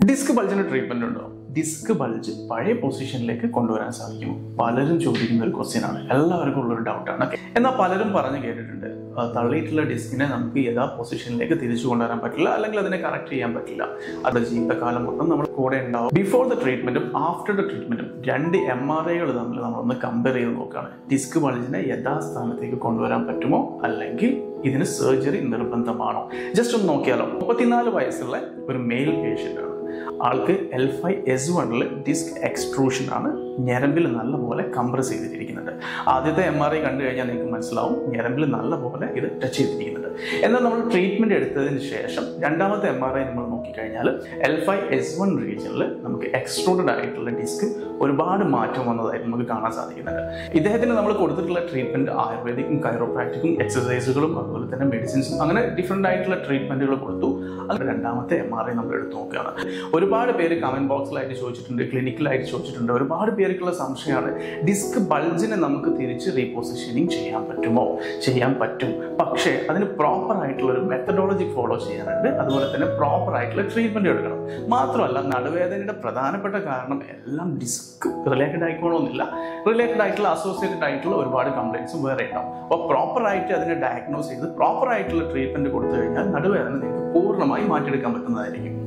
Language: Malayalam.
ഡിസ്ക് ബൾജിന് ട്രീറ്റ്മെന്റ് ഉണ്ടോ ഡിസ്ക് ബൾജ് പഴയ പൊസിഷനിലേക്ക് കൊണ്ടുവരാൻ സാധിക്കും പലരും ചോദിക്കുന്ന ഒരു ക്വസ്റ്റ്യൻ ആണ് എല്ലാവർക്കും ഉള്ളൊരു ഡൗട്ടാണ് എന്നാൽ പലരും പറഞ്ഞു കേട്ടിട്ടുണ്ട് ആ, തള്ളിയിട്ടുള്ള ഡിസ്കിനെ നമുക്ക് യഥാ പൊസിഷനിലേക്ക് തിരിച്ചു കൊണ്ടുവരാൻ പറ്റില്ല അല്ലെങ്കിൽ അതിനെ കറക്റ്റ് ചെയ്യാൻ പറ്റില്ല അത് ജീവിതകാലം മൊത്തം നമ്മൾ കൂടെ ഉണ്ടാവും ബിഫോർ ദ ട്രീറ്റ്മെന്റും ആഫ്റ്റർ ദ ട്രീറ്റ്മെന്റും രണ്ട് എം ആർ ഐകൾ തമ്മിൽ നമ്മളൊന്ന് കമ്പയർ ചെയ്ത് നോക്കുകയാണ് ഡിസ്ക് ബൾജിനെ യഥാസ്ഥാനത്തേക്ക് കൊണ്ടുവരാൻ പറ്റുമോ അല്ലെങ്കിൽ ഇതിന് സർജറി നിർബന്ധമാണോ ജസ്റ്റ് ഒന്ന് നോക്കിയാലോ മുപ്പത്തിനാല് വയസ്സുള്ള ഒരു മെയിൽ പേഷ്യൻ്റ് ആണ് ആൾക്ക് എൽ ഫൈവ് എസ് വണ്ണിൽ ഡിസ്ക് എക്സ്ട്രൂഷൻ ആണ് ഞരമ്പിൽ നല്ലപോലെ കംപ്രസ് ചെയ്തിരിക്കുന്നുണ്ട് ആദ്യത്തെ എം ആർ ഐ കണ്ടു കഴിഞ്ഞാൽ നിങ്ങൾക്ക് മനസ്സിലാവും ഞരമ്പിൽ നല്ലപോലെ ഇത് ടച്ച് ചെയ്തിരിക്കുന്നുണ്ട് എന്നാൽ നമ്മൾ ട്രീറ്റ്മെന്റ് എടുത്തതിന് ശേഷം രണ്ടാമത്തെ എം ആർ ഐ നമ്മൾ നോക്കിക്കഴിഞ്ഞാൽ എൽ ഫൈവ് എസ് വൺ റീജിയനിൽ നമുക്ക് എക്സ്ട്രൂഡഡ് ആയിട്ടുള്ള ഡിസ്ക് ഒരുപാട് മാറ്റം വന്നതായിട്ട് നമുക്ക് കാണാൻ സാധിക്കുന്നുണ്ട് ഇദ്ദേഹത്തിന് നമ്മൾ കൊടുത്തിട്ടുള്ള ട്രീറ്റ്മെന്റ് ആയുർവേദിക്കും കൈറോപ്രാക്റ്റിക്കും എക്സസൈസുകളും അതുപോലെ തന്നെ മെഡിസിൻസും അങ്ങനെ ഡിഫറെൻ്റ് ആയിട്ടുള്ള ട്രീറ്റ്മെന്റുകൾ കൊടുത്തു അങ്ങനെ രണ്ടാമത്തെ എം ആർ ഐ നമ്മൾ എടുത്തു നോക്കുകയാണ് ഒരുപാട് പേര് കമന്റ് ബോക്സിലായിട്ട് ചോദിച്ചിട്ടുണ്ട് ക്ലിനിക്കലായിട്ട് ചോദിച്ചിട്ടുണ്ട് ഒരുപാട് പേർക്കുള്ള സംശയമാണ് ഡിസ്ക് ബൾജിനെ നമുക്ക് തിരിച്ച് റീപൊസിഷനിങ് ചെയ്യാൻ പറ്റുമോ ചെയ്യാൻ പറ്റും പക്ഷേ അതിന് പ്രോപ്പർ ആയിട്ടുള്ള ഒരു മെത്തഡോളജി ഫോളോ ചെയ്യാനുണ്ട് അതുപോലെ തന്നെ പ്രോപ്പർ ആയിട്ടുള്ള ട്രീറ്റ്മെന്റ് എടുക്കണം മാത്രമല്ല നടുവേദനയുടെ പ്രധാനപ്പെട്ട കാരണം എല്ലാം ഡിസ്ക് റിലേറ്റഡ് ആയിക്കോണമെന്നില്ല റിലേറ്റഡ് ആയിട്ടുള്ള അസോസിയേറ്റഡ് ആയിട്ടുള്ള ഒരുപാട് കംപ്ലൈൻസും വേറെ ഉണ്ടാവും അപ്പോൾ പ്രോപ്പർ ആയിട്ട് അതിനെ ഡയഗ്നോസ് ചെയ്ത് പ്രോപ്പർ ആയിട്ടുള്ള ട്രീറ്റ്മെന്റ് കൊടുത്തു കഴിഞ്ഞാൽ നടുവേദന നിങ്ങൾക്ക് പൂർണ്ണമായി മാറ്റിയെടുക്കാൻ പറ്റുന്നതായിരിക്കും